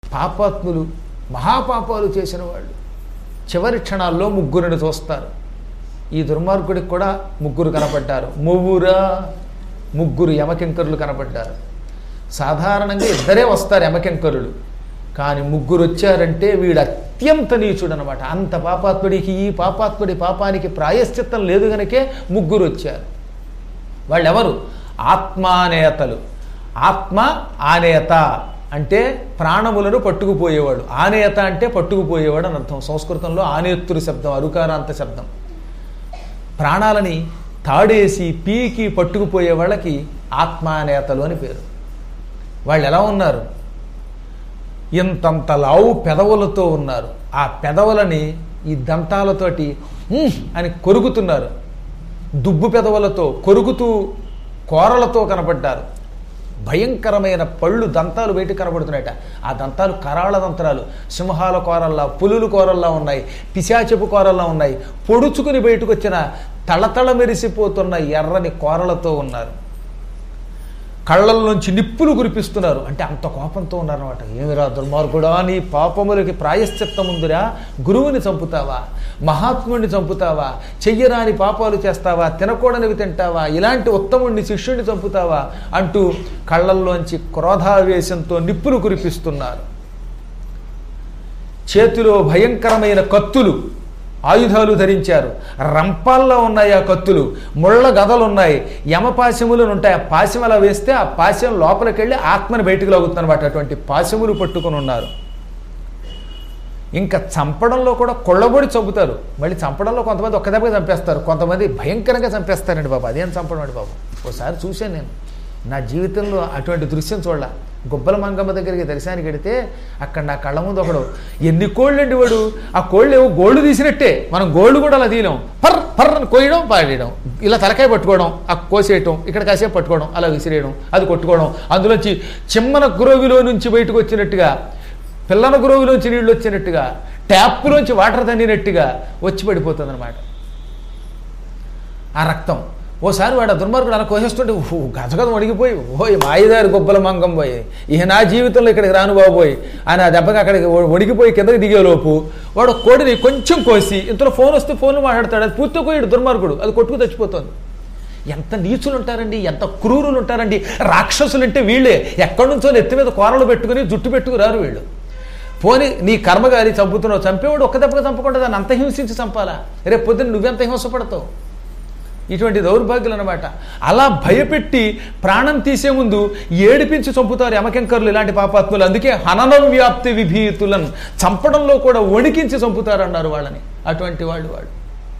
పాపాత్ములు మహాపాపాలు చేసిన వాళ్ళు చివరి క్షణాల్లో ముగ్గురిని చూస్తారు ఈ దుర్మార్గుడికి కూడా ముగ్గురు కనపడ్డారు మువ్వురా ముగ్గురు యమకింకరులు కనపడ్డారు సాధారణంగా ఇద్దరే వస్తారు యమకింకరులు కానీ ముగ్గురు వచ్చారంటే వీడు అత్యంత నీచుడు అనమాట అంత పాపాత్ముడికి ఈ పాపాత్ముడి పాపానికి ప్రాయశ్చిత్తం లేదు గనకే ముగ్గురు వచ్చారు వాళ్ళు ఎవరు ఆత్మానేతలు ఆత్మ ఆనేత అంటే ప్రాణములను పట్టుకుపోయేవాడు ఆనేత అంటే పట్టుకుపోయేవాడు అని అర్థం సంస్కృతంలో ఆనేత్తురు శబ్దం అరుకారాంత శబ్దం ప్రాణాలని తాడేసి పీకి పట్టుకుపోయే వాళ్ళకి ఆత్మానేతలు అని పేరు వాళ్ళు ఎలా ఉన్నారు ఇంతంత లావు పెదవులతో ఉన్నారు ఆ పెదవులని ఈ దంతాలతోటి "ఉమ్" అని కొరుకుతున్నారు దుబ్బు పెదవులతో కొరుకుతూ కోరలతో కనపడ్డారు భయంకరమైన పళ్ళు దంతాలు బయట కనబడుతున్నాయట ఆ దంతాలు కరాళ దంతాలు సింహాల కోరల్లా పులులు కోరల్లా ఉన్నాయి పిశాచపు కోరల్లా ఉన్నాయి పొడుచుకుని బయటకు వచ్చిన తళతళ మెరిసిపోతున్న ఎర్రని కోరలతో ఉన్నారు కళ్ళల్లోంచి నిప్పులు కురిపిస్తున్నారు అంటే అంత కోపంతో ఉన్నారనమాట ఏమిరా దుర్మార్గుడా నీ పాపములకి ప్రాయశ్చిత్తం ఉందిరా గురువుని చంపుతావా మహాత్ముడిని చంపుతావా చెయ్యరాని పాపాలు చేస్తావా తినకూడనివి తింటావా ఇలాంటి ఉత్తముడిని శిష్యుడిని చంపుతావా అంటూ కళ్ళల్లోంచి క్రోధావేశంతో నిప్పులు కురిపిస్తున్నారు చేతిలో భయంకరమైన కత్తులు ఆయుధాలు ధరించారు రంపాల్లో ఉన్నాయి ఆ కత్తులు ముళ్ళ గదలు ఉన్నాయి యమపాశములు ఉంటాయి ఆ పాశం అలా వేస్తే ఆ పాశం లోపలికి వెళ్ళి ఆత్మని బయటకు లాగుతుందన్నమాట అటువంటి పాశములు పట్టుకొని ఉన్నారు ఇంకా చంపడంలో కూడా కొళ్ళబొడి చంపుతారు మళ్ళీ చంపడంలో కొంతమంది ఒక్క దెబ్బగా చంపేస్తారు కొంతమంది భయంకరంగా చంపేస్తారండి బాబు అదేం చంపడం అండి బాబు ఒకసారి చూశాను నేను నా జీవితంలో అటువంటి దృశ్యం చూడాల గుబ్బల మంగమ్మ దగ్గరికి దర్శనానికి వెడితే అక్కడ నా కళ్ళ ముందు ఒకడు ఎన్ని కోళ్ళు అండి వాడు ఆ కోళ్ళు ఏవో గోళ్ళు తీసినట్టే మనం గోళ్ళు కూడా అలా తీయలేం పర్ పర్ అని కోయడం పాడేయడం ఇలా తలకాయ పట్టుకోవడం ఆ కోసేయటం ఇక్కడ కాసేపు పట్టుకోవడం అలా విసిరేయడం అది కొట్టుకోవడం అందులోంచి చిమ్మన గురోవిలో నుంచి బయటకు వచ్చినట్టుగా పిల్లన గురువులోంచి నీళ్ళు వచ్చినట్టుగా ట్యాప్లోంచి వాటర్ తన్నినట్టుగా వచ్చి పడిపోతుంది అనమాట ఆ రక్తం ఓసారి వాడు ఆ దుర్మార్గుడు అలా కోసేస్తుంటే ఊ, గజగజం అడిగిపోయి ఓయ్ మాయిదారి గొప్పల మంగం పోయి ఇక నా జీవితంలో ఇక్కడికి రాను బాబోయ్ అని ఆ దెబ్బకి అక్కడికి వణికిపోయి కిందకి దిగేలోపు వాడు కోడిని కొంచెం కోసి ఇంతలో ఫోన్ వస్తే ఫోన్ మాట్లాడతాడు అది పూర్తి కోయడు దుర్మార్గుడు అది కొట్టుకు చచ్చిపోతుంది ఎంత నీచులు ఉంటారండి ఎంత క్రూరులు ఉంటారండి రాక్షసులు అంటే వీళ్ళే ఎక్కడి నుంచో నెత్తి మీద కూరలు పెట్టుకుని జుట్టు పెట్టుకు రారు వీళ్ళు పోని నీ కర్మగారి చంపుతున్నావు చంపేవాడు ఒక్క దెబ్బగా చంపకుండా దాన్ని అంత హింసించి చంపాలా రేపు పొద్దున్న నువ్వెంత హింసపడతావు ఇటువంటి దౌర్భాగ్యులు అనమాట అలా భయపెట్టి ప్రాణం తీసే ముందు ఏడిపించి చంపుతారు యమకెంకర్లు ఇలాంటి పాపాత్ములు అందుకే హననం వ్యాప్తి విభీతులను చంపడంలో కూడా వణికించి చంపుతారన్నారు వాళ్ళని అటువంటి వాళ్ళు వాడు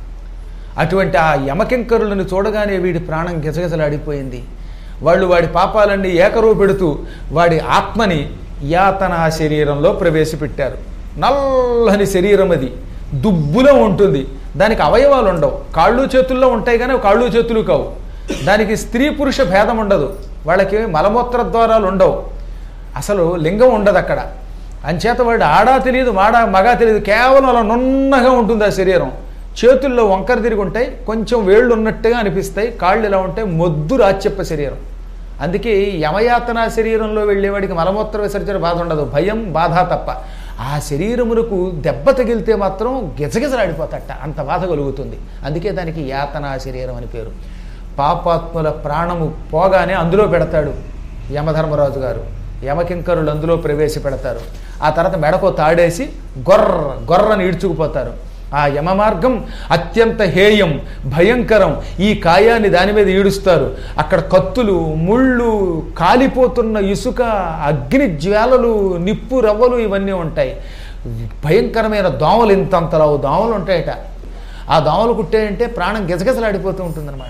అటువంటి ఆ యమకెంకరులను చూడగానే వీడి ప్రాణం గిజగిజలాడిపోయింది వాళ్ళు వాడి పాపాలన్నీ ఏకరువు పెడుతూ వాడి ఆత్మని యాతనా శరీరంలో ప్రవేశపెట్టారు నల్లని శరీరం అది దుబ్బులో ఉంటుంది దానికి అవయవాలు ఉండవు కాళ్ళు చేతుల్లో ఉంటాయి కానీ అవి కాళ్ళు చేతులు కావు దానికి స్త్రీ పురుష భేదం ఉండదు వాళ్ళకి మలమూత్ర ద్వారాలు ఉండవు అసలు లింగం ఉండదు అక్కడ అంచేత వాడు ఆడా తెలియదు మాడా మగా తెలియదు కేవలం అలా నున్నగా ఉంటుంది ఆ శరీరం చేతుల్లో వంకర తిరిగి ఉంటాయి కొంచెం వేళ్ళు ఉన్నట్టుగా అనిపిస్తాయి కాళ్ళు ఇలా ఉంటాయి మొద్దు రాచెప్ప శరీరం అందుకే యమయాతన శరీరంలో వెళ్ళేవాడికి మలమూత్ర విసర్జన బాధ ఉండదు భయం బాధ తప్ప ఆ శరీరమునకు దెబ్బ తగిలితే మాత్రం గిజగిజలాడిపోతట అంత బాధ కలుగుతుంది అందుకే దానికి యాతనా శరీరం అని పేరు పాపాత్ముల ప్రాణము పోగానే అందులో పెడతాడు యమధర్మరాజు గారు యమకింకరులు అందులో ప్రవేశపెడతారు ఆ తర్వాత మెడకో తాడేసి గొర్ర గొర్రని ఈడ్చుకుపోతారు ఆ యమ మార్గం అత్యంత హేయం భయంకరం ఈ కాయాన్ని దాని మీద ఈడుస్తారు అక్కడ కత్తులు ముళ్ళు కాలిపోతున్న ఇసుక అగ్ని జ్వాలలు నిప్పు రవ్వలు ఇవన్నీ ఉంటాయి భయంకరమైన దోమలు ఇంతంతలావు దోమలు ఉంటాయట ఆ దోమలు కుట్టాయంటే ప్రాణం గిజగిజలాడిపోతూ ఉంటుందన్నమాట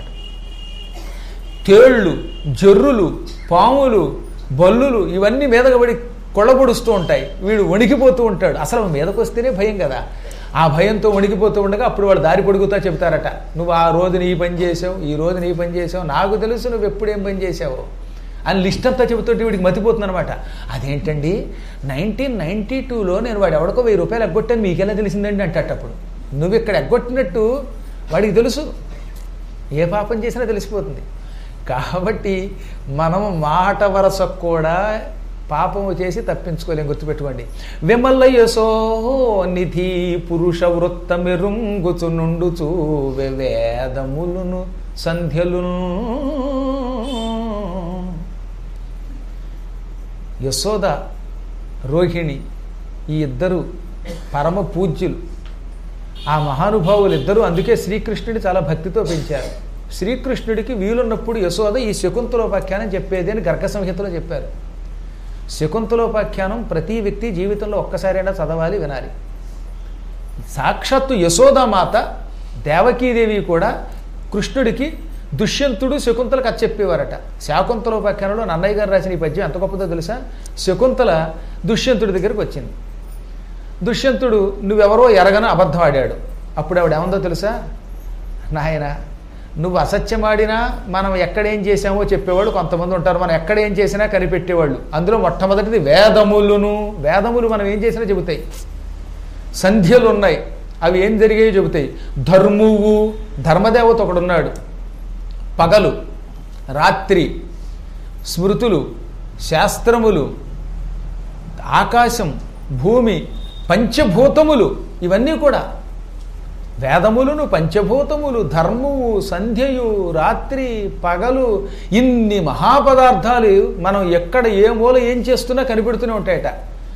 తేళ్ళు జర్రులు పాములు బల్లులు ఇవన్నీ మీదగా పడి కొళ్ళబొడుస్తూ ఉంటాయి వీడు వణికిపోతూ ఉంటాడు అసలు మీదకు వస్తేనే భయం కదా ఆ భయంతో వణికిపోతూ ఉండగా అప్పుడు వాడు దారి పొడుగుతా చెప్తారట నువ్వు ఆ రోజున ఈ పని చేసావు ఈ రోజున ఈ పని చేసావు నాకు తెలుసు నువ్వు ఎప్పుడేం పని చేసావు అని లిస్ట్ అంతా చెబుతుంటే వీడికి మతిపోతుంది అనమాట అదేంటండి నైన్టీన్ నైన్టీ టూలో నేను వాడు ఎవడికో వెయ్యి రూపాయలు ఎగ్గొట్టాను మీకెలా తెలిసిందండి అంటప్పుడు నువ్వు ఇక్కడ ఎగ్గొట్టినట్టు వాడికి తెలుసు ఏ పాపం చేసినా తెలిసిపోతుంది కాబట్టి మనం మాట వరసకు కూడా పాపము చేసి తప్పించుకోలేం గుర్తుపెట్టుకోండి విమల్ల యశో నిధి పురుష వృత్త మెరుంగుచు నుండుచు వేదములును సంధ్యలును యశోద రోహిణి ఈ ఇద్దరు పరమ పూజ్యులు ఆ మహానుభావులు ఇద్దరు అందుకే శ్రీకృష్ణుడి చాలా భక్తితో పెంచారు శ్రీకృష్ణుడికి వీలున్నప్పుడు యశోద ఈ శకుంతలోపాఖ్యానం చెప్పేది అని గర్గ సంహితలో చెప్పారు శకుంతలోపాఖ్యానం ప్రతి వ్యక్తి జీవితంలో ఒక్కసారైనా చదవాలి వినాలి సాక్షాత్తు యశోదామాత దేవకీదేవి కూడా కృష్ణుడికి దుష్యంతుడు శకుంతల కథ చెప్పేవారట శాకుంతలోపాఖ్యానంలో నన్నయ్య గారు రాసిన ఈ పద్యం ఎంత గొప్పదో తెలుసా శకుంతల దుష్యంతుడి దగ్గరికి వచ్చింది దుష్యంతుడు నువ్వెవరో ఎరగన అబద్ధం ఆడాడు అప్పుడు ఆవిడ ఏమందో తెలుసా నాయన నువ్వు అసత్యమాడినా మనం ఎక్కడేం చేసామో చెప్పేవాళ్ళు కొంతమంది ఉంటారు మనం ఎక్కడేం చేసినా కనిపెట్టేవాళ్ళు అందులో మొట్టమొదటిది వేదములును వేదములు మనం ఏం చేసినా చెబుతాయి సంధ్యలు ఉన్నాయి అవి ఏం జరిగాయో చెబుతాయి ధర్మువు ధర్మదేవత ఒకడున్నాడు పగలు రాత్రి స్మృతులు శాస్త్రములు ఆకాశం భూమి పంచభూతములు ఇవన్నీ కూడా వేదములను పంచభూతములు ధర్మము సంధ్యయు రాత్రి పగలు ఇన్ని మహాపదార్థాలు మనం ఎక్కడ ఏ మూల ఏం చేస్తున్నా కనిపెడుతూనే ఉంటాయట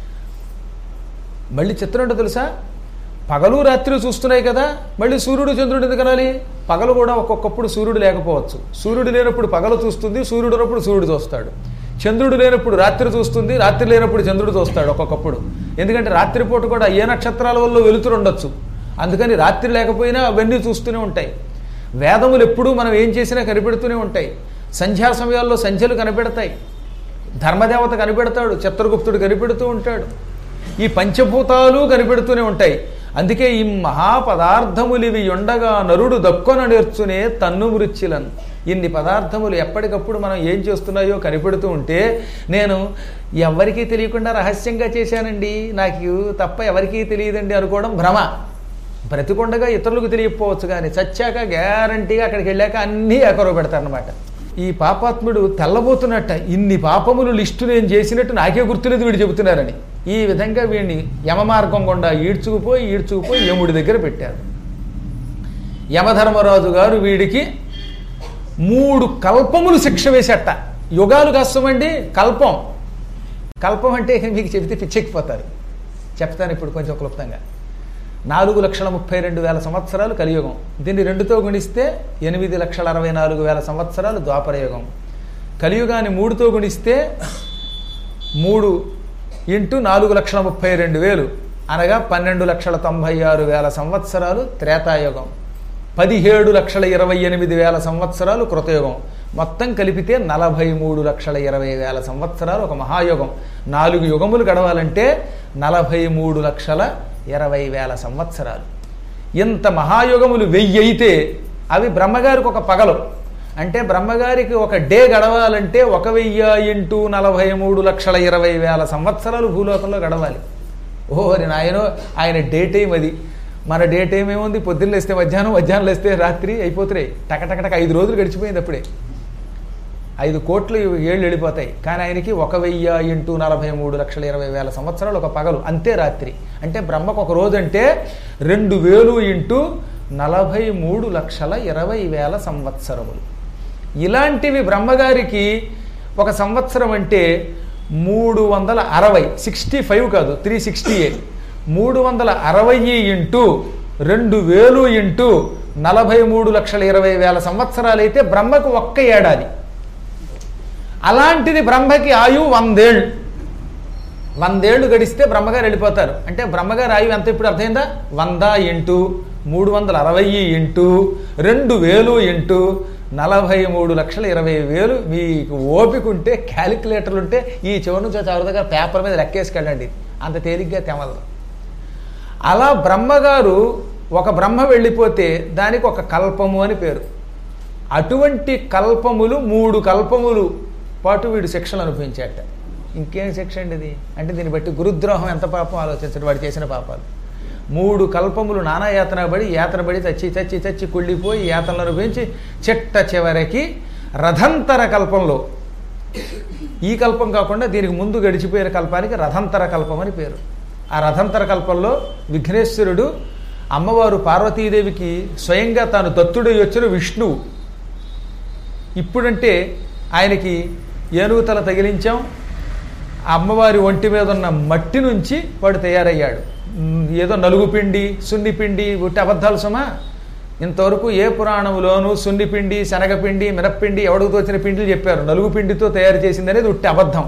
మళ్ళీ చిత్రం ఏంటో తెలుసా పగలు రాత్రి చూస్తున్నాయి కదా మళ్ళీ సూర్యుడు చంద్రుడు ఎందుకు అనాలి పగలు కూడా ఒక్కొక్కప్పుడు సూర్యుడు లేకపోవచ్చు సూర్యుడు లేనప్పుడు పగలు చూస్తుంది సూర్యుడు ఉన్నప్పుడు సూర్యుడు చూస్తాడు చంద్రుడు లేనప్పుడు రాత్రి చూస్తుంది రాత్రి లేనప్పుడు చంద్రుడు చూస్తాడు ఒక్కొక్కప్పుడు ఎందుకంటే రాత్రిపూట కూడా ఏ నక్షత్రాల వల్ల వెలుతురు ఉండొచ్చు అందుకని రాత్రి లేకపోయినా అవన్నీ చూస్తూనే ఉంటాయి వేదములు ఎప్పుడూ మనం ఏం చేసినా కనిపెడుతూనే ఉంటాయి సంధ్యా సమయాల్లో సంధ్యలు కనిపెడతాయి ధర్మదేవత కనిపెడతాడు చిత్రగుప్తుడు కనిపెడుతూ ఉంటాడు ఈ పంచభూతాలు కనిపెడుతూనే ఉంటాయి అందుకే ఈ మహాపదార్థములు ఇవి ఉండగా నరుడు దక్కొన నేర్చునే తన్ను మృత్యులను ఇన్ని పదార్థములు ఎప్పటికప్పుడు మనం ఏం చేస్తున్నాయో కనిపెడుతూ ఉంటే నేను ఎవరికీ తెలియకుండా రహస్యంగా చేశానండి నాకు తప్ప ఎవరికీ తెలియదండి అనుకోవడం భ్రమ బ్రతికొండగా ఇతరులకు తెలియకపోవచ్చు కానీ చచ్చాక గ్యారంటీగా అక్కడికి వెళ్ళాక అన్నీ ఎకరో పెడతారనమాట ఈ పాపాత్ముడు తెల్లబోతున్నట్ట ఇన్ని పాపములు లిస్టు నేను చేసినట్టు నాకే గుర్తులేదు వీడు చెబుతున్నారని ఈ విధంగా వీడిని యమమార్గం గుండా ఈడ్చుకుపోయి ఈడ్చుకుపోయి యముడి దగ్గర పెట్టారు యమధర్మరాజు గారు వీడికి మూడు కల్పములు శిక్ష వేసేట యుగాలు కష్టమండి కల్పం కల్పం అంటే మీకు చెబితే పిచ్చెక్కిపోతారు చెప్తాను ఇప్పుడు కొంచెం క్లుప్తంగా నాలుగు లక్షల ముప్పై రెండు వేల సంవత్సరాలు కలియుగం దీన్ని రెండుతో గుణిస్తే ఎనిమిది లక్షల అరవై నాలుగు వేల సంవత్సరాలు ద్వాపరయుగం కలియుగాన్ని మూడుతో గుణిస్తే మూడు ఇంటూ నాలుగు లక్షల ముప్పై రెండు వేలు అనగా పన్నెండు లక్షల తొంభై ఆరు వేల సంవత్సరాలు త్రేతాయుగం పదిహేడు లక్షల ఇరవై ఎనిమిది వేల సంవత్సరాలు కృతయుగం మొత్తం కలిపితే నలభై మూడు లక్షల ఇరవై వేల సంవత్సరాలు ఒక మహాయుగం నాలుగు యుగములు గడవాలంటే నలభై మూడు లక్షల ఇరవై వేల సంవత్సరాలు ఇంత మహాయుగములు వెయ్యి అయితే అవి బ్రహ్మగారికి ఒక పగలు అంటే బ్రహ్మగారికి ఒక డే గడవాలంటే ఒక వెయ్యి ఇంటూ నలభై మూడు లక్షల ఇరవై వేల సంవత్సరాలు భూలోకంలో గడవాలి ఓరి నాయనో ఆయన డే టైం అది మన డే టైం ఏముంది పొద్దున్న లేస్తే మధ్యాహ్నం మధ్యాహ్నం లేస్తే రాత్రి అయిపోతున్నాయి టకటకటక ఐదు రోజులు గడిచిపోయింది అప్పుడే ఐదు కోట్లు ఏళ్ళు వెళ్ళిపోతాయి కానీ ఆయనకి ఒక వెయ్యి ఇంటూ నలభై మూడు లక్షల ఇరవై వేల సంవత్సరాలు ఒక పగలు అంతే రాత్రి అంటే బ్రహ్మకు ఒక రోజు అంటే రెండు వేలు ఇంటూ నలభై మూడు లక్షల ఇరవై వేల సంవత్సరములు ఇలాంటివి బ్రహ్మగారికి ఒక సంవత్సరం అంటే మూడు వందల అరవై సిక్స్టీ ఫైవ్ కాదు త్రీ సిక్స్టీ ఎయిట్ మూడు వందల అరవై ఇంటూ రెండు వేలు ఇంటూ నలభై మూడు లక్షల ఇరవై వేల సంవత్సరాలైతే బ్రహ్మకు ఒక్క ఏడాది అలాంటిది బ్రహ్మకి ఆయువు వందేళ్ళు వందేళ్లు గడిస్తే బ్రహ్మగారు వెళ్ళిపోతారు అంటే బ్రహ్మగారు ఆయువు ఎంత ఇప్పుడు అర్థమైందా వంద ఇంటూ మూడు వందల అరవై ఇంటూ రెండు వేలు ఇంటూ నలభై మూడు లక్షల ఇరవై వేలు మీకు ఓపిక ఉంటే క్యాలిక్యులేటర్లు ఉంటే ఈ చివరి నుంచి చివరి దగ్గర పేపర్ మీద లెక్కేసుకెళ్ళండి అంత తేలిగ్గా తెమలదు అలా బ్రహ్మగారు ఒక బ్రహ్మ వెళ్ళిపోతే దానికి ఒక కల్పము అని పేరు అటువంటి కల్పములు మూడు కల్పములు పాటు వీడు శిక్షలు అనుభవించాట ఇంకేం శిక్ష అండి ఇది అంటే దీన్ని బట్టి గురుద్రోహం ఎంత పాపం ఆలోచించడం వాడు చేసిన పాపాలు మూడు కల్పములు నానా యాతన పడి యాతన పడి చచ్చి చచ్చి చచ్చి కుళ్ళిపోయి యాతనలు అనుభవించి చిట్ట చివరికి రథంతర కల్పంలో ఈ కల్పం కాకుండా దీనికి ముందు గడిచిపోయిన కల్పానికి రథంతర కల్పం అని పేరు ఆ రథంతర కల్పంలో విఘ్నేశ్వరుడు అమ్మవారు పార్వతీదేవికి స్వయంగా తాను దత్తుడై వచ్చిన విష్ణువు ఇప్పుడంటే ఆయనకి ఏనుగు తల తగిలించాం ఆ అమ్మవారి ఒంటి మీద ఉన్న మట్టి నుంచి వాడు తయారయ్యాడు ఉమ్, ఏదో నలుగు పిండి సున్ని పిండి ఉట్టి అబద్ధాలు సుమా ఇంతవరకు ఏ పురాణంలోనూ సున్ని పిండి శనగపిండి మినప్పిండి ఎవడికి తోచిన పిండిలు చెప్పారు నలుగు పిండితో తయారు చేసింది అనేది ఉట్టి అబద్ధం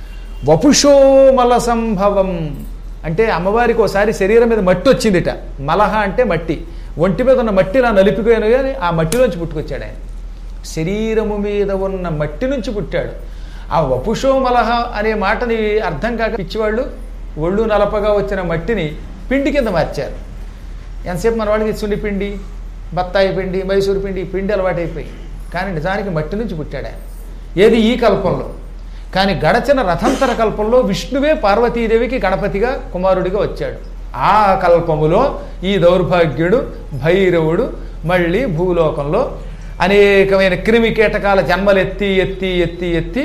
వపుషోమల సంభవం అంటే అమ్మవారికి ఒకసారి శరీరం మీద మట్టి వచ్చిందిట మలహ అంటే మట్టి ఒంటి మీద ఉన్న మట్టి ఇలా నలిపిపోయాను కానీ ఆ మట్టిలోంచి పుట్టుకొచ్చాడు ఆయన శరీరము మీద ఉన్న మట్టి నుంచి పుట్టాడు ఆ వపుషోమలహ అనే మాటని అర్థం కాక పిచ్చివాళ్ళు ఒళ్ళు నలపగా వచ్చిన మట్టిని పిండి కింద మార్చారు ఎంతసేపు మన వాళ్ళకి సున్ని పిండి బత్తాయి పిండి మైసూరు పిండి ఈ పిండి అలవాటైపోయి కానీ నిజానికి మట్టి నుంచి పుట్టాడు ఆయన ఏది ఈ కల్పంలో కానీ గడచిన రథంతర కల్పంలో విష్ణువే పార్వతీదేవికి గణపతిగా కుమారుడిగా వచ్చాడు ఆ కల్పములో ఈ దౌర్భాగ్యుడు భైరవుడు మళ్ళీ భూలోకంలో అనేకమైన క్రిమి కీటకాల జన్మలు ఎత్తి ఎత్తి ఎత్తి ఎత్తి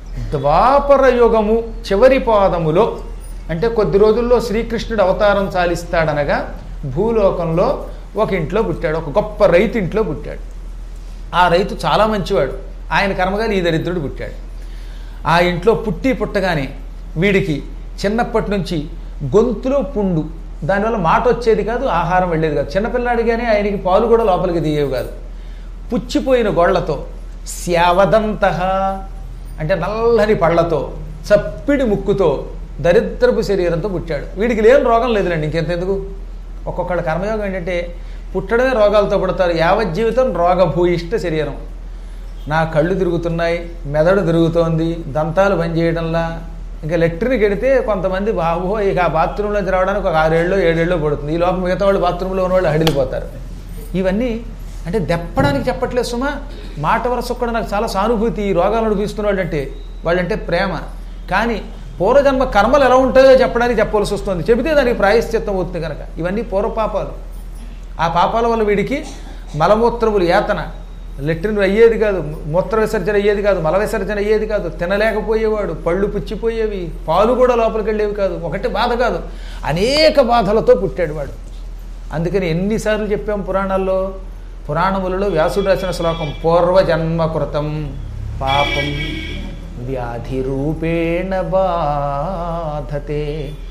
ద్వాపర యుగము చివరి పాదములో అంటే కొద్ది రోజుల్లో శ్రీకృష్ణుడు అవతారం చాలిస్తాడనగా భూలోకంలో ఒక ఇంట్లో పుట్టాడు ఒక గొప్ప రైతు ఇంట్లో పుట్టాడు ఆ రైతు చాలా మంచివాడు ఆయన కర్మగాలి ఈ దరిద్రుడు పుట్టాడు ఆ ఇంట్లో పుట్టి పుట్టగానే వీడికి చిన్నప్పటి నుంచి గొంతులో పుండు దానివల్ల మాట వచ్చేది కాదు ఆహారం వెళ్ళేది కాదు చిన్నపిల్లాడిగానే ఆయనకి పాలు కూడా లోపలికి దిగేవి కాదు పుచ్చిపోయిన గోళ్లతో శ్యావదంత అంటే నల్లని పళ్ళతో చప్పిడి ముక్కుతో దరిద్రపు శరీరంతో పుట్టాడు వీడికి లేని రోగం లేదులేండి ఇంకెంతెందుకు ఒక్కొక్కళ్ళ కర్మయోగం ఏంటంటే పుట్టడమే రోగాలతో పుడతారు యావజ్జీవితం రోగభూయిష్ట శరీరం నా కళ్ళు తిరుగుతున్నాయి మెదడు తిరుగుతోంది దంతాలు పనిచేయడంలా ఇంకా లెట్రిన్కి వెడితే కొంతమంది బాబు ఇక ఆ బాత్రూంలోంచి రావడానికి ఒక ఆరేళ్ళు ఏడేళ్ళు పడుతుంది ఈ లోపల మిగతా వాళ్ళు బాత్రూంలో ఉన్న వాళ్ళు హడిలిపోతారు ఇవన్నీ అంటే దెప్పడానికి చెప్పట్లేదు సుమా మాట వరుసకు కూడా నాకు చాలా సానుభూతి ఈ రోగాలు అనిపిస్తున్న వాళ్ళంటే వాళ్ళంటే ప్రేమ కానీ పూర్వజన్మ కర్మలు ఎలా ఉంటాయో చెప్పడానికి చెప్పవలసి వస్తుంది చెబితే దానికి ప్రాయశ్చిత్తం అవుతుంది కనుక ఇవన్నీ పూర్వపాపాలు ఆ పాపాల వల్ల వీడికి మలమూత్రములు యాతన లెట్రిన్ అయ్యేది కాదు మూత్ర విసర్జన అయ్యేది కాదు మల విసర్జన అయ్యేది కాదు తినలేకపోయేవాడు పళ్ళు పుచ్చిపోయేవి పాలు కూడా లోపలికి వెళ్ళేవి కాదు ఒకటి బాధ కాదు అనేక బాధలతో పుట్టాడు వాడు అందుకని ఎన్నిసార్లు చెప్పాం పురాణాల్లో పురాణములలో వ్యాసుడు రాసిన శ్లోకం పూర్వజన్మ కృతం పాపం వ్యాధి రూపేణ బాధతే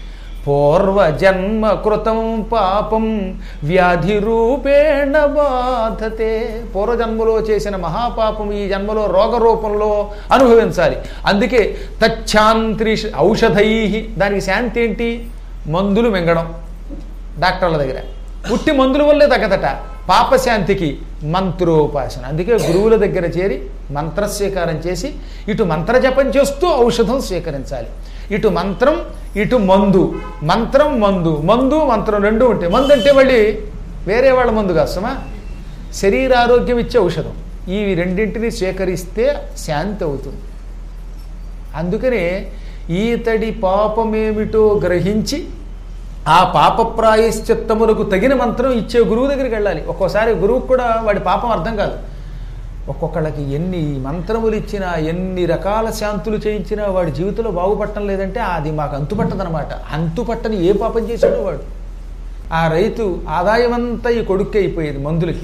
పూర్వజన్మ కృతం పాపం వ్యాధి రూపేణ బాధతే పూర్వజన్మలో చేసిన మహాపాపం ఈ జన్మలో రోగ రూపంలో అనుభవించాలి అందుకే తచ్చాంత్రి ఔషధై దానికి శాంతి ఏంటి మందులు మింగడం డాక్టర్ల దగ్గర పుట్టి మందుల వల్లే తగ్గదట పాపశాంతికి మంత్రోపాసన అందుకే గురువుల దగ్గర చేరి మంత్రస్వీకారం చేసి ఇటు మంత్రజపం చేస్తూ ఔషధం స్వీకరించాలి ఇటు మంత్రం ఇటు మందు మంత్రం మందు మందు మంత్రం రెండు ఉంటాయి మందు అంటే మళ్ళీ వేరే వాళ్ళ మందు కాస్తమా శరీర ఆరోగ్యం ఇచ్చే ఔషధం ఈ రెండింటిని స్వీకరిస్తే శాంతి అవుతుంది అందుకనే ఈతడి పాపమేమిటో గ్రహించి ఆ పాప ప్రాయశ్చిత్తములకు తగిన మంత్రం ఇచ్చే గురువు దగ్గరికి వెళ్ళాలి ఒక్కోసారి గురువుకు కూడా వాడి పాపం అర్థం కాదు ఒక్కొక్కళ్ళకి ఎన్ని మంత్రములు ఇచ్చినా ఎన్ని రకాల శాంతులు చేయించినా వాడి జీవితంలో బాగుపడటం లేదంటే అది మాకు అంతుపట్టదనమాట అంతుపట్టని ఏ పాపం చేశాడో వాడు ఆ రైతు ఆదాయమంతా ఈ కొడుక్కే అయిపోయేది మందులకి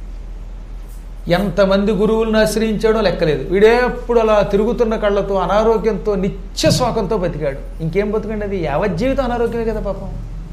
ఎంతమంది గురువులను ఆశ్రయించాడో లెక్కలేదు వీడేప్పుడు అలా తిరుగుతున్న కళ్ళతో అనారోగ్యంతో నిత్య శోకంతో బతికాడు ఇంకేం బతుకండి అది యావజ్జీవితం అనారోగ్యమే కదా పాపం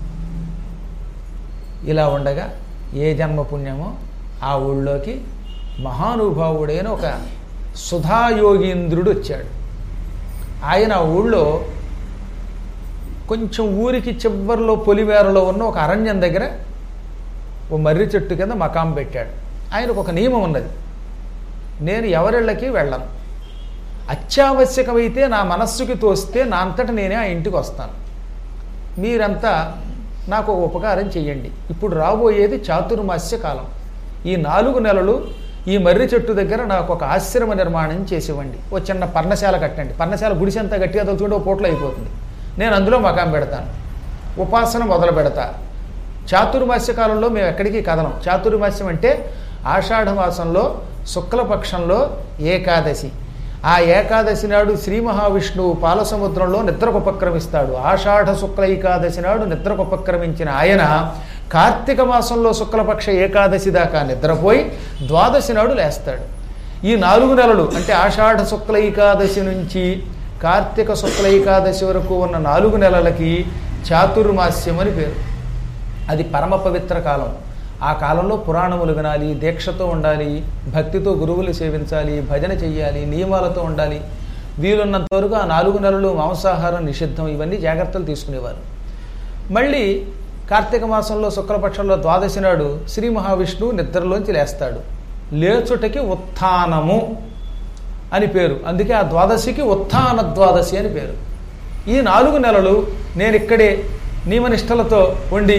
ఇలా ఉండగా ఏ జన్మ పుణ్యమో ఆ ఊళ్ళోకి మహానుభావుడైన ఒక సుధాయోగీంద్రుడు వచ్చాడు ఆయన ఆ ఊళ్ళో కొంచెం ఊరికి చివరిలో పొలివేరలో ఉన్న ఒక అరణ్యం దగ్గర ఓ మర్రి చెట్టు కింద మకాం పెట్టాడు ఆయనకు ఒక నియమం ఉన్నది నేను ఎవరిళ్ళకి వెళ్ళను అత్యావశ్యకమైతే నా మనస్సుకి తోస్తే నా అంతట నేనే ఆ ఇంటికి వస్తాను మీరంతా నాకు ఒక ఉపకారం చెయ్యండి ఇప్పుడు రాబోయేది చాతుర్మాస్య కాలం ఈ నాలుగు నెలలు ఈ మర్రి చెట్టు దగ్గర నాకు ఒక ఆశ్రమ నిర్మాణం చేసివ్వండి ఓ చిన్న పర్ణశాల కట్టండి పర్ణశాల గుడిసి అంతా గట్టిగా తలుచుకుంటే ఓ పూటలో అయిపోతుంది నేను అందులో మకాం పెడతాను ఉపాసన మొదలు పెడతా చాతుర్మాస్య కాలంలో మేము ఎక్కడికి కదలం చాతుర్మాస్యం అంటే ఆషాఢ మాసంలో శుక్లపక్షంలో ఏకాదశి ఆ ఏకాదశి నాడు శ్రీ మహావిష్ణువు పాలసముద్రంలో నిద్రకు ఉపక్రమిస్తాడు ఆషాఢ శుక్ల ఏకాదశి నాడు నిద్రకు ఉపక్రమించిన ఆయన కార్తీక మాసంలో శుక్లపక్ష ఏకాదశి దాకా నిద్రపోయి ద్వాదశి నాడు లేస్తాడు ఈ నాలుగు నెలలు అంటే ఆషాఢ శుక్ల ఏకాదశి నుంచి కార్తీక శుక్ల ఏకాదశి వరకు ఉన్న నాలుగు నెలలకి చాతుర్మాస్యం అని పేరు అది పరమ పవిత్ర కాలం ఆ కాలంలో పురాణములు వినాలి దీక్షతో ఉండాలి భక్తితో గురువులు సేవించాలి భజన చెయ్యాలి నియమాలతో ఉండాలి వీలున్నంత వరకు ఆ నాలుగు నెలలు మాంసాహారం నిషిద్ధం ఇవన్నీ జాగ్రత్తలు తీసుకునేవారు మళ్ళీ కార్తీక మాసంలో శుక్లపక్షంలో ద్వాదశి నాడు శ్రీ మహావిష్ణువు నిద్రలోంచి లేస్తాడు లేచుటకి ఉత్థానము అని పేరు అందుకే ఆ ద్వాదశికి ఉత్థాన ద్వాదశి అని పేరు ఈ నాలుగు నెలలు నేను ఇక్కడే నియమనిష్టలతో ఉండి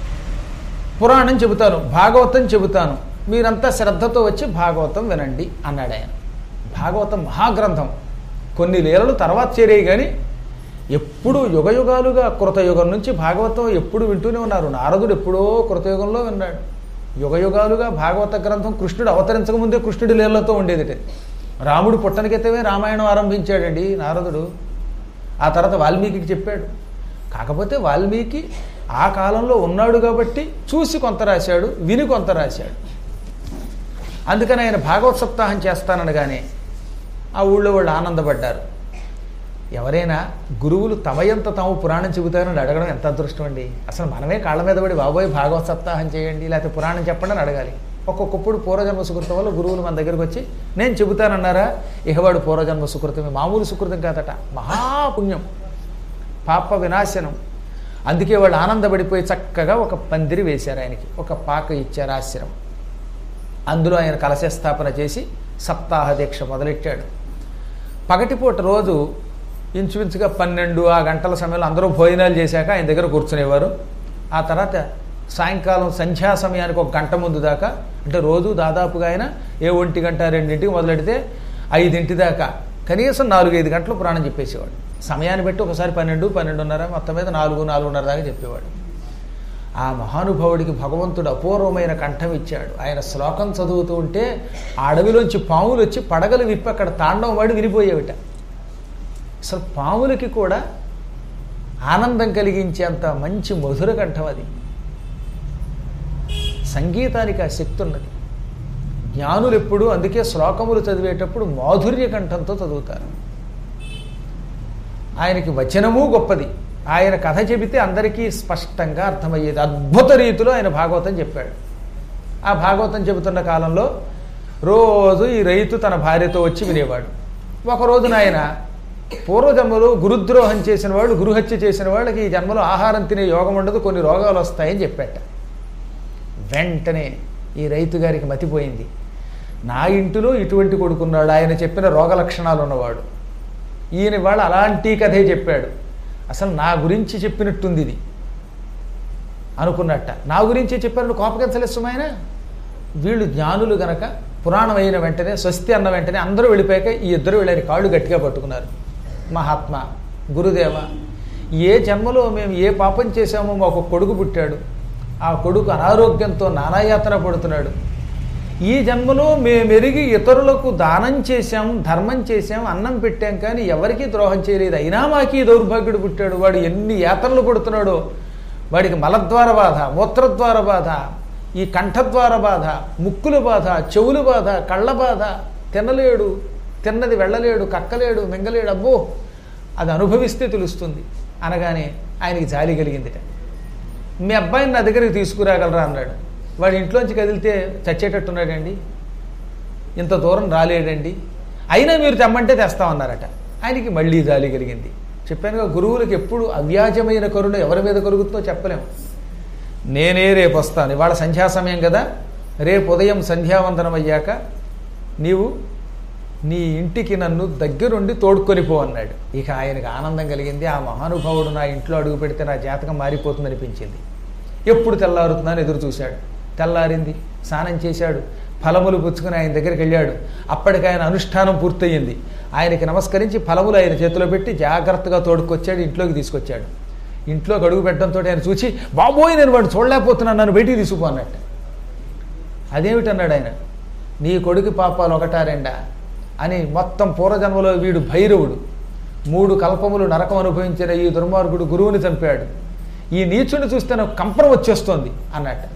పురాణం చెబుతాను భాగవతం చెబుతాను మీరంతా శ్రద్ధతో వచ్చి భాగవతం వినండి అన్నాడు ఆయన భాగవతం మహాగ్రంథం కొన్ని లీలలు తర్వాత చేరాయి కానీ ఎప్పుడు యుగయుగాలుగా కృతయుగం నుంచి భాగవతం ఎప్పుడు వింటూనే ఉన్నారు నారదుడు ఎప్పుడో కృతయుగంలో విన్నాడు యుగయుగాలుగా భాగవత గ్రంథం కృష్ణుడు అవతరించక ముందే కృష్ణుడి లీలలతో ఉండేది రాముడు పుట్టనికెత్తవే రామాయణం ఆరంభించాడండి నారదుడు ఆ తర్వాత వాల్మీకి చెప్పాడు కాకపోతే వాల్మీకి ఆ కాలంలో ఉన్నాడు కాబట్టి చూసి కొంత రాశాడు విని కొంత రాశాడు అందుకని ఆయన భాగవత్ సప్తాహం చేస్తాననగానే ఆ ఊళ్ళో వాళ్ళు ఆనందపడ్డారు ఎవరైనా గురువులు తమయంత తాము పురాణం చెబుతారని అడగడం ఎంత అదృష్టం అండి అసలు మనమే కాళ్ళ మీద పడి బాబోయ్ భాగవత్ సప్తాహం చేయండి లేకపోతే పురాణం చెప్పండి అని అడగాలి ఒక్కొక్కప్పుడు పూర్వజన్మ సుకృతం వల్ల గురువులు మన దగ్గరకు వచ్చి నేను చెబుతానన్నారా ఇహవాడు పూర్వజన్మ సుకృతమే మామూలు సుకృతం కాదట మహాపుణ్యం పాప వినాశనం అందుకే వాళ్ళు ఆనందపడిపోయి చక్కగా ఒక పందిరి వేశారు ఆయనకి ఒక పాక ఇచ్చారు ఆశ్రమం అందులో ఆయన కలశ స్థాపన చేసి సప్తాహ దీక్ష మొదలెట్టాడు పగటిపూట రోజు ఇంచుమించుగా పన్నెండు ఆ గంటల సమయంలో అందరూ భోజనాలు చేశాక ఆయన దగ్గర కూర్చునేవారు ఆ తర్వాత సాయంకాలం సంధ్యా సమయానికి ఒక గంట ముందు దాకా అంటే రోజు దాదాపుగా ఆయన ఏ ఒంటి గంట రెండింటికి మొదలెడితే ఐదింటి దాకా కనీసం నాలుగైదు గంటలు పురాణం చెప్పేసేవాడు సమయాన్ని బట్టి ఒకసారి పన్నెండు పన్నెండున్నర మొత్తం మీద నాలుగు నాలుగున్నర దాకా చెప్పేవాడు ఆ మహానుభావుడికి భగవంతుడు అపూర్వమైన కంఠం ఇచ్చాడు ఆయన శ్లోకం చదువుతూ ఉంటే ఆ అడవిలోంచి పాములు వచ్చి పడగలు విప్పి అక్కడ తాండవం వాడి వినిపోయేవిట అసలు పాములకి కూడా ఆనందం కలిగించేంత మంచి మధుర కంఠం అది సంగీతానికి ఆ శక్తి ఉన్నది జ్ఞానులు ఎప్పుడు అందుకే శ్లోకములు చదివేటప్పుడు మాధుర్య కంఠంతో చదువుతారు ఆయనకి వచనము గొప్పది ఆయన కథ చెబితే అందరికీ స్పష్టంగా అర్థమయ్యేది అద్భుత రీతిలో ఆయన భాగవతం చెప్పాడు ఆ భాగవతం చెబుతున్న కాలంలో రోజు ఈ రైతు తన భార్యతో వచ్చి వినేవాడు ఒక రోజున ఆయన పూర్వజన్మలో గురుద్రోహం చేసిన వాళ్ళు గురుహత్య చేసిన వాళ్ళకి ఈ జన్మలో ఆహారం తినే యోగం ఉండదు కొన్ని రోగాలు వస్తాయని చెప్పాట వెంటనే ఈ రైతు గారికి మతిపోయింది నా ఇంటిలో ఇటువంటి కొడుకున్నాడు ఆయన చెప్పిన రోగ లక్షణాలు ఉన్నవాడు ఈయన వాళ్ళు అలాంటి కథే చెప్పాడు అసలు నా గురించి చెప్పినట్టుంది ఇది అనుకున్నట్ట నా గురించి చెప్పారు కోపగించలేదు సుమాయన వీళ్ళు జ్ఞానులు గనక పురాణం అయిన వెంటనే స్వస్తి అన్న వెంటనే అందరూ వెళ్ళిపోయాక ఈ ఇద్దరు వీళ్ళని కాళ్ళు గట్టిగా పట్టుకున్నారు మహాత్మా గురుదేవ ఏ జన్మలో మేము ఏ పాపం చేశామో మాకు కొడుకు పుట్టాడు ఆ కొడుకు అనారోగ్యంతో నానాయాతన పడుతున్నాడు ఈ జన్మలో మేమెరిగి ఇతరులకు దానం చేశాం ధర్మం చేశాం అన్నం పెట్టాం కానీ ఎవరికీ ద్రోహం చేయలేదు అయినా మాకు ఈ దౌర్భాగ్యుడు పుట్టాడు వాడు ఎన్ని యాతనలు పడుతున్నాడో వాడికి మలద్వార బాధ మూత్రద్వార బాధ ఈ కంఠద్వార బాధ ముక్కుల బాధ చెవుల బాధ కళ్ళ బాధ తినలేడు తిన్నది వెళ్ళలేడు కక్కలేడు మింగలేడు అబ్బో అది అనుభవిస్తే తెలుస్తుంది అనగానే ఆయనకి జాలి కలిగిందిట మీ అబ్బాయిని నా దగ్గరికి తీసుకురాగలరా అన్నాడు వాడి ఇంట్లోంచి కదిలితే చచ్చేటట్టున్నాడండి ఇంత దూరం రాలేడండి అయినా మీరు తెమ్మంటే తెస్తామన్నారట ఆయనకి మళ్ళీ జాలి కలిగింది చెప్పానుగా గురువులకు ఎప్పుడు అవ్యాజమైన కరుణ ఎవరి మీద కలుగుతుందో చెప్పలేము నేనే రేపు వస్తాను ఇవాళ సంధ్యా సమయం కదా రేపు ఉదయం సంధ్యావందనం అయ్యాక నీవు నీ ఇంటికి నన్ను దగ్గరుండి తోడుకొని పో అన్నాడు ఇక ఆయనకు ఆనందం కలిగింది ఆ మహానుభావుడు నా ఇంట్లో అడుగు పెడితే నా జాతకం మారిపోతుంది అనిపించింది ఎప్పుడు తెల్లారుతుందని ఎదురు చూశాడు తెల్లారింది స్నానం చేశాడు ఫలములు పుచ్చుకుని ఆయన దగ్గరికి వెళ్ళాడు అప్పటికి ఆయన అనుష్ఠానం పూర్తయింది ఆయనకి నమస్కరించి ఫలములు ఆయన చేతిలో పెట్టి జాగ్రత్తగా తోడుకొచ్చాడు ఇంట్లోకి తీసుకొచ్చాడు ఇంట్లోకి అడుగు పెట్టడంతో ఆయన చూసి బాబోయ్ నేను వాడు చూడలేకపోతున్నాను నన్ను బయటికి తీసుకుపో అన్నట్టు అదేమిటన్నాడు ఆయన నీ కొడుకు పాపాలు ఒకటా రెండా అని మొత్తం పూర్వజన్మలో వీడు భైరవుడు మూడు కల్పములు నరకం అనుభవించిన ఈ దుర్మార్గుడు గురువుని చంపాడు ఈ నీచుని చూస్తే నాకు కంపరం వచ్చేస్తోంది అన్నట్టు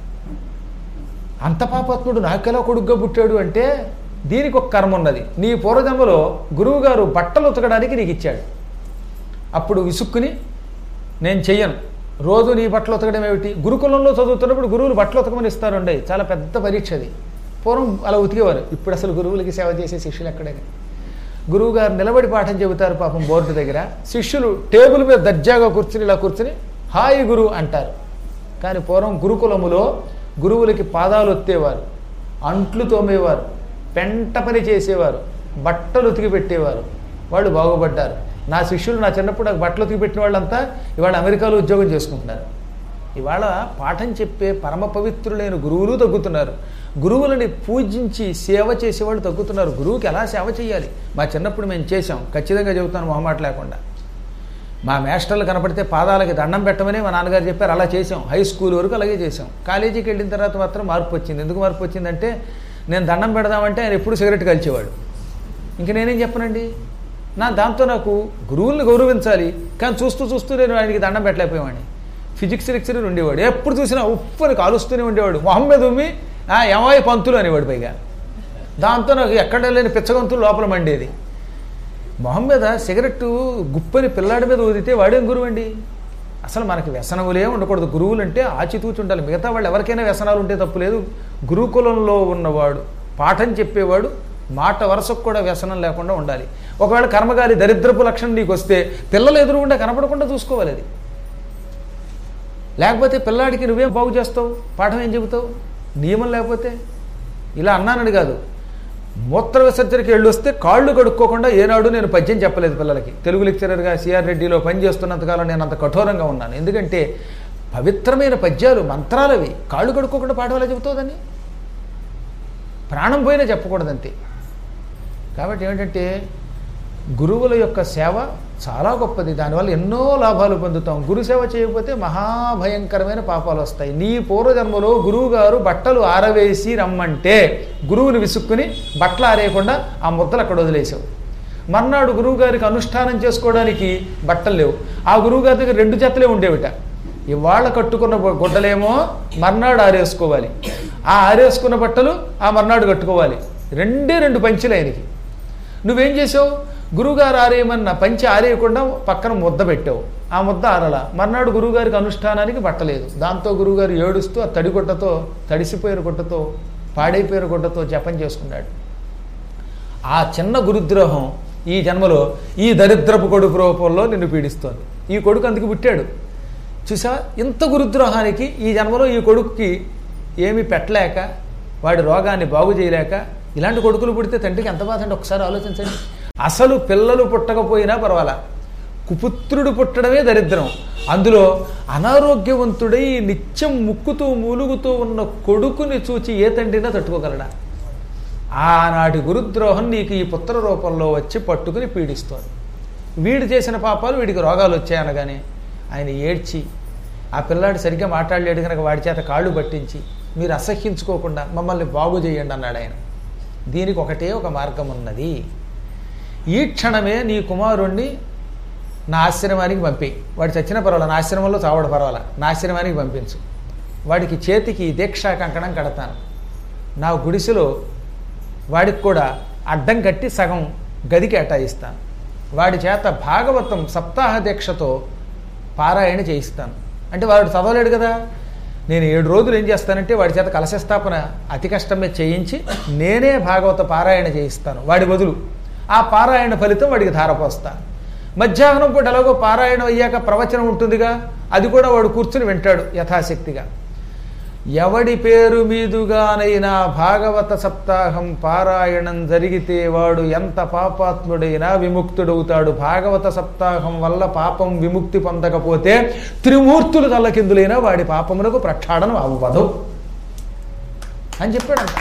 అంత పాపాత్ముడు నాకెలా కొడుగ్గా పుట్టాడు అంటే దీనికి ఒక కర్మ ఉన్నది నీ పూర్వజన్మలో గురువుగారు బట్టలు ఉతకడానికి నీకు ఇచ్చాడు అప్పుడు విసుక్కుని నేను చెయ్యను రోజు నీ బట్టలు ఉతకడం ఏమిటి గురుకులంలో చదువుతున్నప్పుడు గురువులు బట్టలు ఉతకమని ఇస్తారండి చాలా పెద్ద పరీక్ష అది పూర్వం అలా ఉతికేవారు ఇప్పుడు అసలు గురువులకి సేవ చేసే శిష్యులు ఎక్కడే గురువు గారు నిలబడి పాఠం చెబుతారు పాపం బోర్డు దగ్గర శిష్యులు టేబుల్ మీద దర్జాగా కూర్చుని ఇలా కూర్చుని హాయి గురు అంటారు కానీ పూర్వం గురుకులములో గురువులకి పాదాలు ఒత్తేవారు అంట్లు తోమేవారు పెంట పని చేసేవారు బట్టలు ఉతికి పెట్టేవారు వాళ్ళు బాగుపడ్డారు నా శిష్యులు నా చిన్నప్పుడు నాకు బట్టలు ఉతికి పెట్టిన వాళ్ళంతా ఇవాళ అమెరికాలో ఉద్యోగం చేసుకుంటున్నారు ఇవాళ పాఠం చెప్పే పరమ పవిత్రులైన గురువులు తగ్గుతున్నారు గురువులని పూజించి సేవ చేసేవాళ్ళు తగ్గుతున్నారు గురువుకి ఎలా సేవ చేయాలి మా చిన్నప్పుడు మేము చేసాం ఖచ్చితంగా చెబుతాను మొహమాట లేకుండా మా మేస్టర్లు కనపడితే పాదాలకి దండం పెట్టమని మా నాన్నగారు చెప్పారు అలా చేసాం హై స్కూల్ వరకు అలాగే చేసాం కాలేజీకి వెళ్ళిన తర్వాత మాత్రం మార్పు వచ్చింది ఎందుకు మార్పు వచ్చిందంటే నేను దండం పెడదామంటే ఆయన ఎప్పుడు సిగరెట్ కలిచేవాడు ఇంక నేనేం చెప్పనండి నా దాంతో నాకు గురువుల్ని గౌరవించాలి కానీ చూస్తూ చూస్తూ నేను ఆయనకి దండం పెట్టలేకపోయేవాడిని ఫిజిక్స్ లెక్చరర్ ఉండేవాడు ఎప్పుడు చూసినా ఉప్పుని కాలుస్తూనే ఉండేవాడు మొహమ్మద్ ఉమ్మి "ఆ, ఏమాయి పంతులు అనేవాడు పైగా దాంతో నాకు ఎక్కడ లేని పిచ్చగొంతులు లోపల మండేది మొహం మీద సిగరెట్టు గుప్పని పిల్లాడి మీద ఊదితే వాడేం గురువు అండి అసలు మనకి వ్యసనములే ఉండకూడదు గురువులు అంటే ఆచితూచి ఉండాలి మిగతా వాళ్ళు ఎవరికైనా వ్యసనాలు ఉంటే తప్పు లేదు గురుకులంలో ఉన్నవాడు పాఠం చెప్పేవాడు మాట వరుసకు కూడా వ్యసనం లేకుండా ఉండాలి ఒకవేళ కర్మగాలి దరిద్రపు లక్షణం నీకు వస్తే పిల్లలు ఎదురుగుండా కనపడకుండా చూసుకోవాలి అది లేకపోతే పిల్లాడికి నువ్వేం బాగు చేస్తావు పాఠం ఏం చెబుతావు నియమం లేకపోతే ఇలా అన్నానని కాదు మూత్ర విసర్జనకి వెళ్ళి వస్తే కాళ్ళు కడుక్కోకుండా ఏనాడు నేను పద్యం చెప్పలేదు పిల్లలకి తెలుగు లెక్చరర్గా సిఆర్ రెడ్డిలో పనిచేస్తున్నంతకాలం నేను అంత కఠోరంగా ఉన్నాను ఎందుకంటే పవిత్రమైన పద్యాలు మంత్రాలవి కాళ్ళు కడుక్కోకుండా పాఠం ఎలా చెబుతుందని ప్రాణం పోయినా చెప్పకూడదంతే కాబట్టి ఏమిటంటే గురువుల యొక్క సేవ చాలా గొప్పది దానివల్ల ఎన్నో లాభాలు పొందుతాం గురు సేవ చేయకపోతే మహాభయంకరమైన పాపాలు వస్తాయి నీ పూర్వజన్మలో గురువు గారు బట్టలు ఆరవేసి రమ్మంటే గురువుని విసుక్కుని బట్టలు ఆరేయకుండా ఆ ముద్దలు అక్కడ వదిలేసావు మర్నాడు గురువు గారికి అనుష్ఠానం చేసుకోవడానికి బట్టలు లేవు ఆ గురువు గారి దగ్గర రెండు జతలే ఉండేవిట ఇవాళ కట్టుకున్న బ- గుడ్డలేమో మర్నాడు ఆరేసుకోవాలి ఆ ఆరేసుకున్న బట్టలు ఆ మర్నాడు కట్టుకోవాలి రెండే రెండు పంచులు ఆయనకి నువ్వేం చేసావు గురువుగారు ఆరేయమన్న పంచి ఆరేయకుండా పక్కన ముద్ద పెట్టావు ఆ ముద్ద ఆరల మర్నాడు గురువుగారికి అనుష్ఠానానికి బట్టలేదు దాంతో గురువుగారు ఏడుస్తూ ఆ తడి గుట్టతో తడిసిపోయిన గుట్టతో పాడైపోయిన గుట్టతో జపం చేసుకున్నాడు ఆ చిన్న గురుద్రోహం ఈ జన్మలో ఈ దరిద్రపు కొడుకు రూపంలో నిన్ను పీడిస్తోంది ఈ కొడుకు అందుకు పుట్టాడు చూసా ఇంత గురుద్రోహానికి ఈ జన్మలో ఈ కొడుకుకి ఏమీ పెట్టలేక వాడి రోగాన్ని బాగు చేయలేక ఇలాంటి కొడుకులు పుడితే తండ్రికి ఎంత బాధ అంటే ఒకసారి ఆలోచించండి అసలు పిల్లలు పుట్టకపోయినా పర్వాలా కుపుత్రుడు పుట్టడమే దరిద్రం అందులో అనారోగ్యవంతుడై నిత్యం ముక్కుతూ మూలుగుతూ ఉన్న కొడుకుని చూచి ఏ తండ్రినా తట్టుకోగలడా ఆనాటి గురుద్రోహం నీకు ఈ పుత్ర రూపంలో వచ్చి పట్టుకుని పీడిస్తోంది వీడు చేసిన పాపాలు వీడికి రోగాలు వచ్చాయనగానే ఆయన ఏడ్చి ఆ పిల్లాడు సరిగ్గా మాట్లాడలేడు కనుక వాడి చేత కాళ్ళు పట్టించి మీరు అసహ్యించుకోకుండా మమ్మల్ని బాగు చేయండి అన్నాడు ఆయన దీనికి ఒకటే ఒక మార్గం ఉన్నది ఈ క్షణమే నీ కుమారుణ్ణి నా ఆశ్రమానికి పంపి వాడు చచ్చిన పర్వాలా నా ఆశ్రమంలో చావడు పర్వాలా నా ఆశ్రమానికి పంపించు వాడికి చేతికి దీక్షా కంకణం కడతాను నా గుడిసెలో వాడికి కూడా అడ్డం కట్టి సగం గది కేటాయిస్తాను వాడి చేత భాగవతం సప్తాహ దీక్షతో పారాయణ చేయిస్తాను అంటే వాడు చదవలేడు కదా నేను ఏడు రోజులు ఏం చేస్తానంటే వాడి చేత కలశస్థాపన అతి కష్టమే చేయించి నేనే భాగవత పారాయణ చేయిస్తాను వాడి బదులు ఆ పారాయణ ఫలితం వాడికి ధారపోస్తా మధ్యాహ్నం పూట ఎలాగో పారాయణం అయ్యాక ప్రవచనం ఉంటుందిగా అది కూడా వాడు కూర్చుని వింటాడు యథాశక్తిగా ఎవడి పేరు మీదుగానైనా భాగవత సప్తాహం పారాయణం జరిగితే వాడు ఎంత పాపాత్ముడైనా విముక్తుడవుతాడు భాగవత సప్తాహం వల్ల పాపం విముక్తి పొందకపోతే త్రిమూర్తులు తల్లకిందులైనా వాడి పాపములకు ప్రక్షాళనం అవ్వదు అని చెప్పాడంట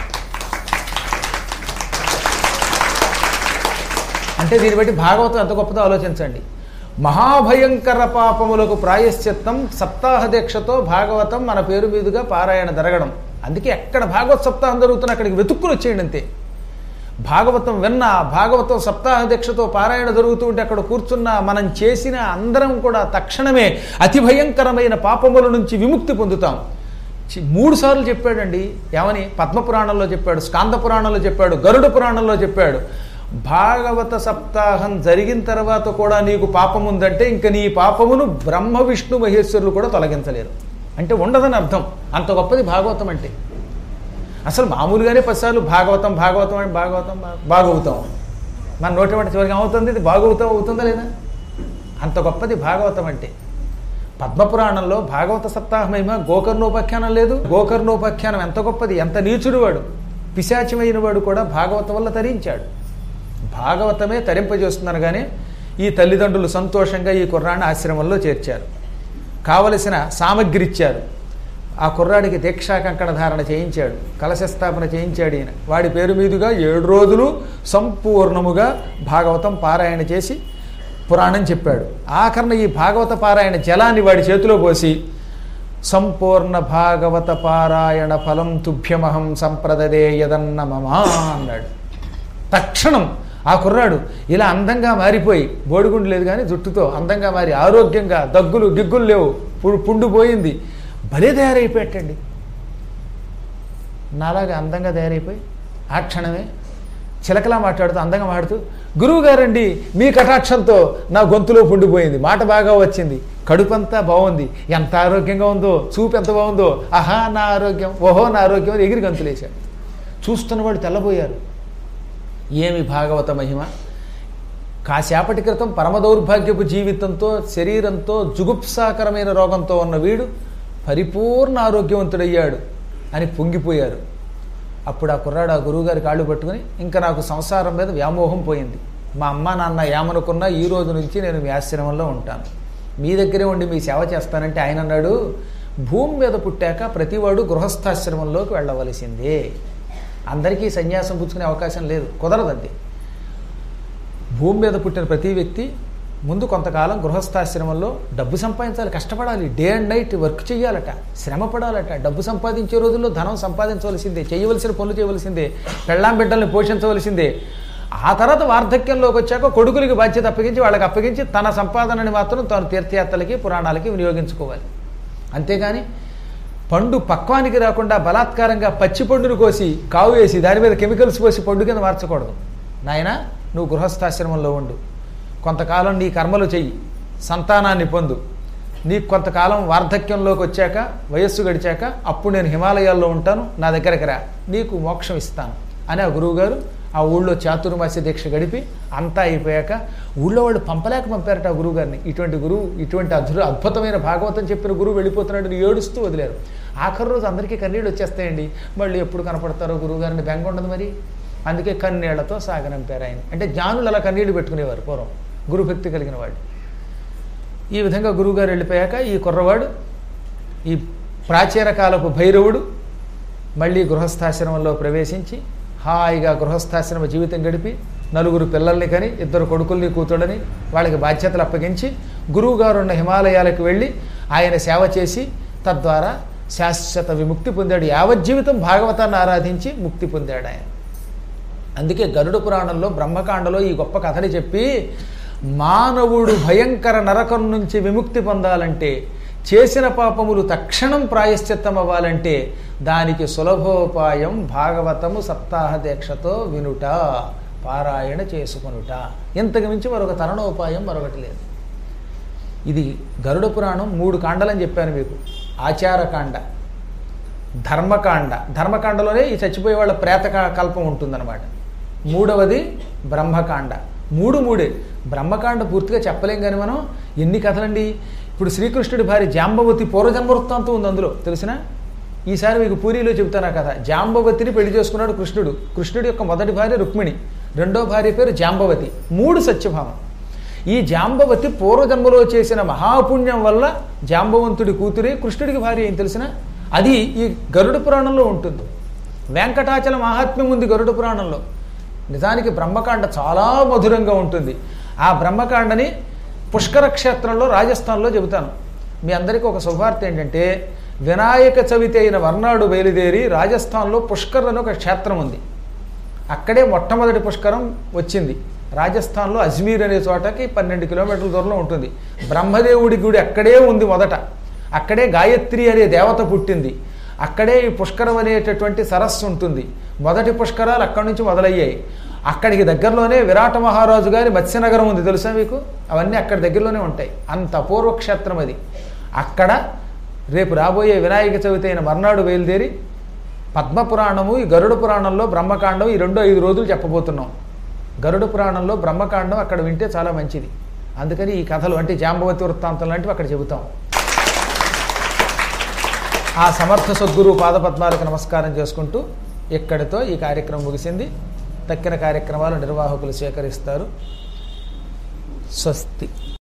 అంటే దీన్ని బట్టి భాగవతం ఎంత గొప్పదో ఆలోచించండి మహాభయంకర పాపములకు ప్రాయశ్చిత్తం సప్తాహ దీక్షతో భాగవతం మన పేరు మీదుగా పారాయణ జరగడం అందుకే ఎక్కడ భాగవత సప్తాహం జరుగుతున్నా అక్కడికి వెతుక్కుని వచ్చేయండి అంతే భాగవతం విన్నా భాగవతం సప్తాహ దీక్షతో పారాయణ జరుగుతూ ఉంటే అక్కడ కూర్చున్న మనం చేసిన అందరం కూడా తక్షణమే అతి భయంకరమైన పాపముల నుంచి విముక్తి పొందుతాం చి- మూడు సార్లు చెప్పాడండి ఏమని పద్మపురాణంలో చెప్పాడు స్కాంద పురాణంలో చెప్పాడు గరుడ పురాణంలో చెప్పాడు భాగవత సప్తాహం జరిగిన తర్వాత కూడా నీకు పాపం ఉందంటే ఇంక నీ పాపమును బ్రహ్మ విష్ణు మహేశ్వరులు కూడా తొలగించలేరు అంటే ఉండదని అర్థం అంత గొప్పది భాగవతం అంటే అసలు మామూలుగానే పదిసార్లు భాగవతం భాగవతం అని భాగవతం భా- భాగవతం మన నోటి వెంట చివరికి ఏమవుతుంది ఇది భాగవతం అవుతుందా లేదా అంత గొప్పది భాగవతం అంటే పద్మపురాణంలో భాగవత సప్తాహమేమో గోకర్ణోపాఖ్యానం లేదు గోకర్ణోపాఖ్యానం ఎంత గొప్పది ఎంత నీచుడు వాడు పిశాచమైన వాడు కూడా భాగవతం వల్ల తరించాడు భాగవతమే తరింపజేస్తుందనగానే ఈ తల్లిదండ్రులు సంతోషంగా ఈ కుర్రాన్ని ఆశ్రమంలో చేర్చారు కావలసిన సామగ్రి ఇచ్చారు ఆ కుర్రాడికి దీక్షా కంకణ ధారణ చేయించాడు కలశ స్థాపన చేయించాడు ఈయన వాడి పేరు మీదుగా ఏడు రోజులు సంపూర్ణముగా భాగవతం పారాయణ చేసి పురాణం చెప్పాడు ఆఖరణ ఈ భాగవత పారాయణ జలాన్ని వాడి చేతిలో పోసి సంపూర్ణ భాగవత పారాయణ ఫలం తుభ్యమహం సంప్రదదే యదన్న మమా అన్నాడు తక్షణం ఆ కుర్రాడు ఇలా అందంగా మారిపోయి బోడిగుండు లేదు కానీ జుట్టుతో అందంగా మారి ఆరోగ్యంగా దగ్గులు గిగ్గులు లేవు పు- పుండు పోయింది భలే తయారైపోయాటండి నాలాగా అందంగా తయారైపోయి ఆ క్షణమే చిలకలా మాట్లాడుతూ అందంగా మాట్లాడుతూ గురువు గారండి మీ కటాక్షంతో నా గొంతులో పుండిపోయింది మాట బాగా వచ్చింది కడుపంతా బాగుంది ఎంత ఆరోగ్యంగా ఉందో చూపు ఎంత బాగుందో ఆహా నా ఆరోగ్యం ఓహో నా ఆరోగ్యం అని ఎగిరి గంతులేశాడు చూస్తున్నవాడు తెల్లబోయారు ఏమి భాగవత మహిమ కాసేపటి క్రితం పరమ దౌర్భాగ్యపు జీవితంతో శరీరంతో జుగుప్సాకరమైన రోగంతో ఉన్న వీడు పరిపూర్ణ ఆరోగ్యవంతుడయ్యాడు అని పొంగిపోయారు అప్పుడు ఆ కుర్రాడు ఆ గురువుగారి కాళ్ళు పట్టుకుని ఇంకా నాకు సంసారం మీద వ్యామోహం పోయింది మా అమ్మ నాన్న ఏమనుకున్నా ఈ రోజు నుంచి నేను మీ ఆశ్రమంలో ఉంటాను మీ దగ్గరే ఉండి మీ సేవ చేస్తానంటే ఆయన అన్నాడు భూమి మీద పుట్టాక ప్రతివాడు గృహస్థాశ్రమంలోకి వెళ్ళవలసిందే అందరికీ సన్యాసం పుచ్చుకునే అవకాశం లేదు కుదరదండి భూమి మీద పుట్టిన ప్రతి వ్యక్తి ముందు కొంతకాలం గృహస్థాశ్రమంలో డబ్బు సంపాదించాలి కష్టపడాలి డే అండ్ నైట్ వర్క్ చేయాలట శ్రమ పడాలట డబ్బు సంపాదించే రోజుల్లో ధనం సంపాదించవలసిందే చేయవలసిన పనులు చేయవలసిందే పెళ్ళాం బిడ్డల్ని పోషించవలసిందే ఆ తర్వాత వార్ధక్యంలోకి వచ్చాక కొడుకులకి బాధ్యత అప్పగించి వాళ్ళకి అప్పగించి తన సంపాదనని మాత్రం తాను తీర్థయాత్రలకి పురాణాలకి వినియోగించుకోవాలి అంతేగాని పండు పక్వానికి రాకుండా బలాత్కారంగా పచ్చి పండును కోసి కావు వేసి దాని మీద కెమికల్స్ పోసి పండు కింద మార్చకూడదు నాయనా నువ్వు గృహస్థాశ్రమంలో ఉండు కొంతకాలం నీ కర్మలు చెయ్యి సంతానాన్ని పొందు నీకు కొంతకాలం వార్ధక్యంలోకి వచ్చాక వయస్సు గడిచాక అప్పుడు నేను హిమాలయాల్లో ఉంటాను నా దగ్గరికి రా నీకు మోక్షం ఇస్తాను అని ఆ గురువుగారు ఆ ఊళ్ళో చాతుర్మాస్య దీక్ష గడిపి అంతా అయిపోయాక ఊళ్ళో వాళ్ళు పంపలేక పంపారట ఆ గురువుగారిని ఇటువంటి గురువు ఇటువంటి అద్భుత అద్భుతమైన భాగవతం చెప్పిన గురువు వెళ్ళిపోతున్నాడు అని ఏడుస్తూ వదిలేరు ఆఖరి రోజు అందరికీ కన్నీళ్ళు వచ్చేస్తాయండి మళ్ళీ ఎప్పుడు కనపడతారో గురువుగారిని బెంగ ఉండదు మరి అందుకే కన్నీళ్లతో సాగనంపారు ఆయన అంటే జ్ఞానులు అలా కన్నీళ్లు పెట్టుకునేవారు పూర్వం గురుభక్తి కలిగిన వాళ్ళు ఈ విధంగా గురువుగారు వెళ్ళిపోయాక ఈ కుర్రవాడు ఈ ప్రాచీన కాలపు భైరవుడు మళ్ళీ గృహస్థాశ్రమంలో ప్రవేశించి హాయిగా గృహస్థాశ్రమ జీవితం గడిపి నలుగురు పిల్లల్ని కని ఇద్దరు కొడుకుల్ని కూతుడని వాళ్ళకి బాధ్యతలు అప్పగించి గురువుగారు ఉన్న హిమాలయాలకు వెళ్ళి ఆయన సేవ చేసి తద్వారా శాశ్వత విముక్తి పొందాడు యావజ్జీవితం భాగవతాన్ని ఆరాధించి ముక్తి పొందాడు ఆయన అందుకే గరుడ పురాణంలో బ్రహ్మకాండలో ఈ గొప్ప కథని చెప్పి మానవుడు భయంకర నరకం నుంచి విముక్తి పొందాలంటే చేసిన పాపములు తక్షణం ప్రాయశ్చిత్తం అవ్వాలంటే దానికి సులభోపాయం భాగవతము సప్తాహ దీక్షతో వినుట పారాయణ చేసుకొనుట ఇంతకు మించి మరొక తరుణోపాయం మరొకటి లేదు ఇది గరుడ పురాణం మూడు కాండలని చెప్పాను మీకు ఆచారకాండ ధర్మకాండ ధర్మకాండలోనే ఈ చచ్చిపోయే వాళ్ళ ప్రేత క- కల్పం ఉంటుందన్నమాట మూడవది బ్రహ్మకాండ మూడు మూడే బ్రహ్మకాండ పూర్తిగా చెప్పలేం కానీ మనం ఎన్ని కథలండి ఇప్పుడు శ్రీకృష్ణుడి భార్య జాంబవతి పూర్వజన్మ వృత్తాంతం ఉంది అందులో తెలిసిన ఈసారి మీకు పూరిలో చెబుతాను ఆ కథ జాంబవతిని పెళ్లి చేసుకున్నాడు కృష్ణుడు కృష్ణుడి యొక్క మొదటి భార్య రుక్మిణి రెండో భార్య పేరు జాంబవతి మూడు సత్యభామం ఈ జాంబవతి పూర్వజన్మలో చేసిన మహాపుణ్యం వల్ల జాంబవంతుడి కూతురే కృష్ణుడికి భార్య ఏం తెలిసిన అది ఈ గరుడ పురాణంలో ఉంటుంది వెంకటాచల మహాత్మ్యం ఉంది గరుడ పురాణంలో నిజానికి బ్రహ్మకాండ చాలా మధురంగా ఉంటుంది ఆ బ్రహ్మకాండని పుష్కర క్షేత్రంలో రాజస్థాన్లో చెబుతాను మీ అందరికీ ఒక శుభార్త ఏంటంటే వినాయక చవితి అయిన వర్నాడు బయలుదేరి రాజస్థాన్లో పుష్కర్ అని ఒక క్షేత్రం ఉంది అక్కడే మొట్టమొదటి పుష్కరం వచ్చింది రాజస్థాన్లో అజ్మీర్ అనే చోటకి పన్నెండు కిలోమీటర్ల దూరంలో ఉంటుంది బ్రహ్మదేవుడి గుడి అక్కడే ఉంది మొదట అక్కడే గాయత్రి అనే దేవత పుట్టింది అక్కడే ఈ పుష్కరం అనేటటువంటి సరస్సు ఉంటుంది మొదటి పుష్కరాలు అక్కడి నుంచి మొదలయ్యాయి అక్కడికి దగ్గరలోనే విరాట మహారాజు గారి మత్స్యనగరం ఉంది తెలుసా మీకు అవన్నీ అక్కడ దగ్గరలోనే ఉంటాయి అంత పూర్వక్షేత్రం అది అక్కడ రేపు రాబోయే వినాయక చవితి అయిన మర్నాడు బయలుదేరి పద్మపురాణము ఈ గరుడ పురాణంలో బ్రహ్మకాండం ఈ రెండు ఐదు రోజులు చెప్పబోతున్నాం గరుడ పురాణంలో బ్రహ్మకాండం అక్కడ వింటే చాలా మంచిది అందుకని ఈ కథలు అంటే జాంబవతి వృత్తాంతం లాంటివి అక్కడ చెబుతాం ఆ సమర్థ సద్గురు పాదపద్మాలకు నమస్కారం చేసుకుంటూ ఇక్కడితో ఈ కార్యక్రమం ముగిసింది తక్కిన కార్యక్రమాలు నిర్వాహకులు స్వీకరిస్తారు స్వస్తి